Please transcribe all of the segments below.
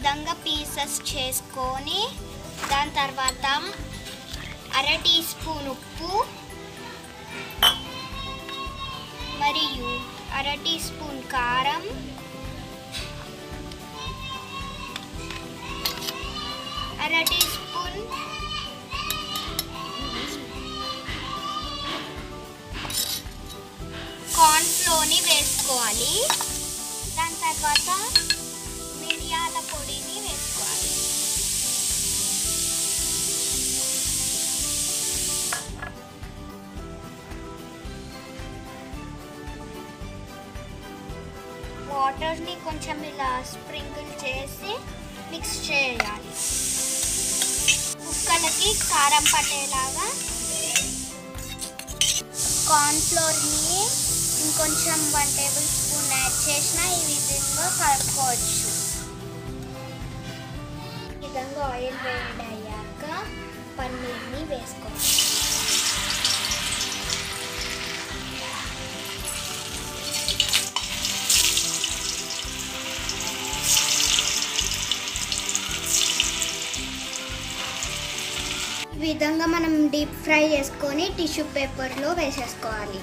విధంగా పీసెస్ చేసుకొని దాని తర్వాత అర టీ స్పూన్ ఉప్పు మరియు అర టీ స్పూన్ కారం అర టీ స్పూన్ కార్న్ ఫ్లోర్ని వేసుకోవాలి దాని తర్వాత మిరియాల పొడిని వేసుకోవాలి వాటర్ని కొంచెం ఇలా స్ప్రింకిల్ చేసి మిక్స్ చేయాలి ముక్కలకి కారం పట్టేలాగా కార్న్ ఫ్లోర్ని ఇంకొంచెం వన్ టేబుల్ స్పూన్ యాడ్ చేసిన ఈ విధంగా కలుపుకోవచ్చు ఈ విధంగా ఆయిల్ వేడయ్యాక పన్నీర్ని వేసుకోవాలి ఈ విధంగా మనం డీప్ ఫ్రై చేసుకొని టిష్యూ పేపర్లో వేసేసుకోవాలి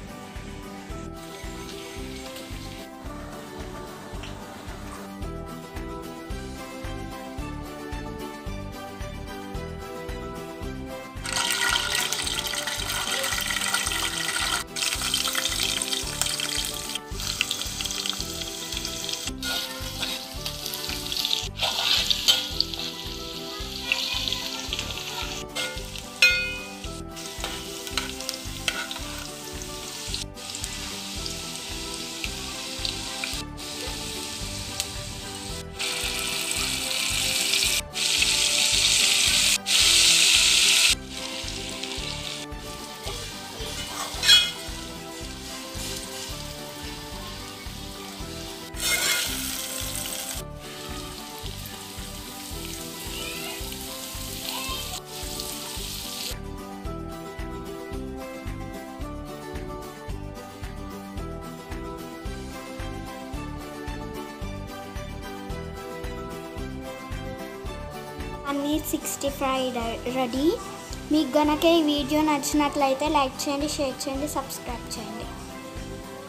పన్నీర్ సిక్స్టీ ఫైవ్ రెడీ మీకు గనక ఈ వీడియో నచ్చినట్లయితే లైక్ చేయండి షేర్ చేయండి సబ్స్క్రైబ్ చేయండి